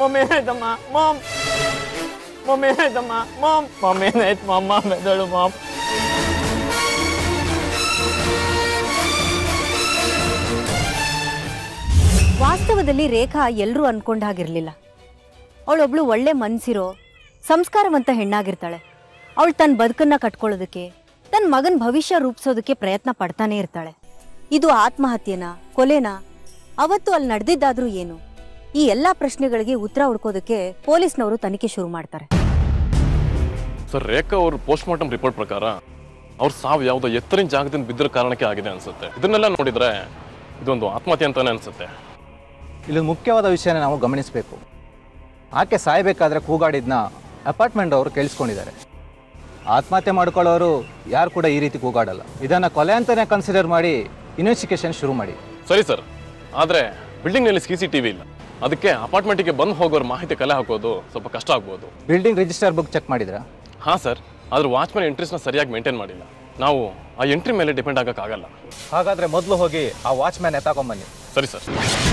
ma'am ಏನಾಯ್ತಮ್ಮ mom mom ಏನಾಯ್ತಮ್ಮ mom mom ಏನಾಯ್ತು ಮಾಮ್ ಮಾಮ್ ಎದಳು ಮಾಮ್ ವಾಸ್ತವದಲ್ಲಿ ರೇಖಾ ಎಲ್ಲರೂ ಅನ್ಕೊಂಡ ಹಾಗಿರ್ಲಿಲ್ಲ ಅವಳೊಬ್ಳು ಒಳ್ಳೆ ಮನ್ಸಿರೋ ಸಂಸ್ಕಾರವಂತ ಹೆಣ್ಣಾಗಿರ್ತಾಳೆ ಅವಳು ತನ್ನ ಬದುಕನ್ನ ಕಟ್ಕೊಳ್ಳೋದಕ್ಕೆ ತನ್ನ ಮಗನ ಭವಿಷ್ಯ ರೂಪಿಸೋದಕ್ಕೆ ಪ್ರಯತ್ನ ಪಡ್ತಾನೆ ಇರ್ತಾಳೆ ಇದು ಆತ್ಮಹತ್ಯೆನಾ ಕೊಲೆನಾ ಅವತ್ತು ಅಲ್ಲಿ ನಡೆದಿದ್ದಾದ್ರೂ ಏನು ಈ ಎಲ್ಲಾ ಪ್ರಶ್ನೆಗಳಿಗೆ ಉತ್ತರ ಹುಡ್ಕೋದಕ್ಕೆ ಪೊಲೀಸ್ನವರು ತನಿಖೆ ಶುರು ಮಾಡ್ತಾರೆ ಸರ್ ರೇಖಾ ಅವ್ರ ಪೋಸ್ಟ್ ಮಾರ್ಟಮ್ ರಿಪೋರ್ಟ್ ಪ್ರಕಾರ ಅವ್ರ ಸಾವು ಯಾವುದೋ ಎತ್ತರಿನ ಜಾಗದಿಂದ ಬಿದ್ದಿರೋ ಕಾರಣಕ್ಕೆ ಆಗಿದೆ ಅನ್ಸುತ್ತೆ ಇದನ್ನೆಲ್ಲ ನೋಡಿದ್ರೆ ಇದೊಂದು ಆತ್ಮಹತ್ಯೆ ಅಂತಾನೆ ಅನ್ಸುತ್ತೆ ಇಲ್ಲಿ ಮುಖ್ಯವಾದ ವಿಷಯನ ನಾವು ಗಮನಿಸಬೇಕು ಆಕೆ ಸಾಯಬೇಕಾದ್ರೆ ಕೂಗಾಡಿದ್ನ ಅಪಾರ್ಟ್ಮೆಂಟ್ ಅವರು ಕೇಳಿಸ್ಕೊಂಡಿದ್ದಾರೆ ಆತ್ಮಹತ್ಯೆ ಮಾಡ್ಕೊಳ್ಳೋರು ಯಾರು ಕೂಡ ಈ ರೀತಿ ಕೂಗಾಡಲ್ಲ ಇದನ್ನು ಕೊಲೆ ಅಂತಲೇ ಕನ್ಸಿಡರ್ ಮಾಡಿ ಇನ್ವೆಸ್ಟಿಗೇಷನ್ ಶುರು ಮಾಡಿ ಸರಿ ಸರ್ ಆದರೆ ಬಿಲ್ಡಿಂಗ್ನಲ್ಲಿ ಸಿ ಸಿ ಟಿ ವಿ ಇಲ್ಲ ಅದಕ್ಕೆ ಅಪಾರ್ಟ್ಮೆಂಟಿಗೆ ಬಂದು ಹೋಗೋರ ಮಾಹಿತಿ ಕಲೆ ಹಾಕೋದು ಸ್ವಲ್ಪ ಕಷ್ಟ ಆಗ್ಬೋದು ಬಿಲ್ಡಿಂಗ್ ರಿಜಿಸ್ಟರ್ ಬುಕ್ ಚೆಕ್ ಮಾಡಿದ್ರಾ ಹಾಂ ಸರ್ ಆದ್ರೆ ವಾಚ್ಮನ್ ಎಂಟ್ರೀಸ್ನ ಸರಿಯಾಗಿ ಮೇಂಟೈನ್ ಮಾಡಿಲ್ಲ ನಾವು ಆ ಎಂಟ್ರಿ ಮೇಲೆ ಡಿಪೆಂಡ್ ಆಗೋಕ್ಕಾಗಲ್ಲ ಹಾಗಾದರೆ ಮೊದಲು ಹೋಗಿ ಆ ವಾಚ್ಮ್ಯಾನ್ ಎತ್ತಾಕೊಂಬನ್ನಿ ಸರಿ ಸರ್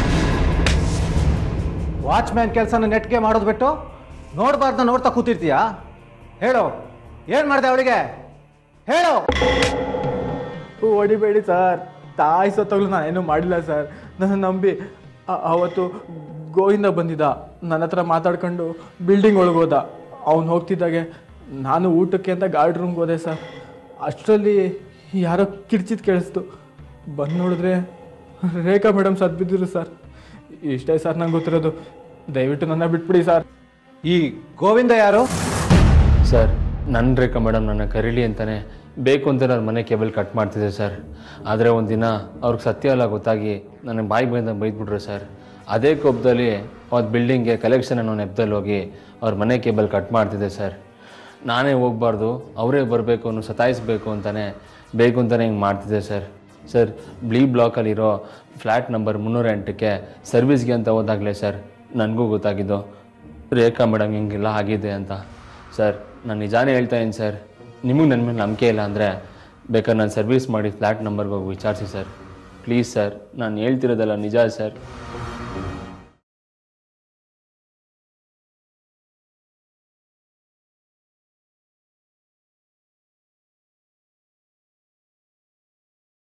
ವಾಚ್ಮ್ಯಾನ್ ಕೆಲಸನ ನೆಟ್ಗೆ ಮಾಡೋದು ಬಿಟ್ಟು ನೋಡಬಾರ್ದ ನೋಡ್ತಾ ಕೂತಿರ್ತೀಯಾ ಹೇಳು ಏನು ಮಾಡಿದೆ ಅವಳಿಗೆ ಹೇಳು ಹೊಡಿಬೇಡಿ ಸರ್ ತಾಯಿ ಸತ್ತಾಗಲೂ ನಾನೇನು ಮಾಡಿಲ್ಲ ಸರ್ ನನ್ನ ನಂಬಿ ಆ- ಅವತ್ತು ಗೋವಿಂದ ಬಂದಿದ್ದ ನನ್ನ ಹತ್ರ ಮಾತಾಡ್ಕೊಂಡು ಬಿಲ್ಡಿಂಗ್ ಒಳಗೆ ಹೋದ ಅವ್ನು ಹೋಗ್ತಿದ್ದಾಗೆ ನಾನು ಊಟಕ್ಕೆ ಅಂತ ಗಾರ್ಡ್ ರೂಮ್ಗೆ ಹೋದೆ ಸರ್ ಅಷ್ಟರಲ್ಲಿ ಯಾರೋ ಕಿರ್ಚಿದ್ ಕೇಳಿಸ್ತು ಬಂದು ನೋಡಿದ್ರೆ ರೇಖಾ ಮೇಡಮ್ ಸತ್ ಬಿದ್ದಿರು ಸರ್ ಇಷ್ಟೇ ಸರ್ ನಂಗೆ ಗೊತ್ತಿರೋದು ದಯವಿಟ್ಟು ನನ್ನ ಬಿಟ್ಬಿಡಿ ಸರ್ ಈ ಗೋವಿಂದ ಯಾರು ಸರ್ ನನ್ನ ರೇಖಾ ಮೇಡಮ್ ನನ್ನ ಕರೀಲಿ ಅಂತಾನೆ ಬೇಕು ಅಂತ ನನ್ನ ಮನೆ ಕೇಬಲ್ ಕಟ್ ಮಾಡ್ತಿದ್ದೆ ಸರ್ ಆದರೆ ಒಂದಿನ ಅವ್ರಿಗೆ ಸತ್ಯ ಎಲ್ಲ ಗೊತ್ತಾಗಿ ನನ್ನ ಬಾಯಿ ಬಂದ ಬೈದ್ಬಿಟ್ರು ಸರ್ ಅದೇ ಕೋಪದಲ್ಲಿ ಅವತ್ತು ಬಿಲ್ಡಿಂಗ್ಗೆ ಕಲೆಕ್ಷನ್ ಅನ್ನೋ ನೆಪದಲ್ಲಿ ಹೋಗಿ ಅವ್ರ ಮನೆ ಕೇಬಲ್ ಕಟ್ ಮಾಡ್ತಿದ್ದೆ ಸರ್ ನಾನೇ ಹೋಗ್ಬಾರ್ದು ಅವರೇ ಬರಬೇಕು ಅನ್ನೋ ಸತಾಯಿಸ್ಬೇಕು ಅಂತಲೇ ಬೇಕು ಅಂತಲೇ ಹಿಂಗೆ ಮಾಡ್ತಿದ್ದೆ ಸರ್ ಸರ್ ಬ್ಲೀ ಬ್ಲಾಕಲ್ಲಿರೋ ಫ್ಲ್ಯಾಟ್ ನಂಬರ್ ಮುನ್ನೂರ ಎಂಟಕ್ಕೆ ಸರ್ವಿಸ್ಗೆ ಅಂತ ಹೋದಾಗಲೇ ಸರ್ ನನಗೂ ಗೊತ್ತಾಗಿದ್ದು ರೇಖಾ ಮೇಡಮ್ ಹಿಂಗೆಲ್ಲ ಆಗಿದೆ ಅಂತ ಸರ್ ನಾನು ನಿಜಾನೇ ಹೇಳ್ತಾ ಇದ್ದೀನಿ ಸರ್ ನಿಮಗೆ ನನ್ನ ಮೇಲೆ ನಂಬಿಕೆ ಇಲ್ಲ ಅಂದರೆ ಬೇಕಾದ್ರೆ ನಾನು ಸರ್ವಿಸ್ ಮಾಡಿ ಫ್ಲ್ಯಾಟ್ ನಂಬರ್ಗೆ ಹೋಗಿ ವಿಚಾರಿಸಿ ಸರ್ ಪ್ಲೀಸ್ ಸರ್ ನಾನು ಹೇಳ್ತಿರೋದಲ್ಲ ನಿಜ ಸರ್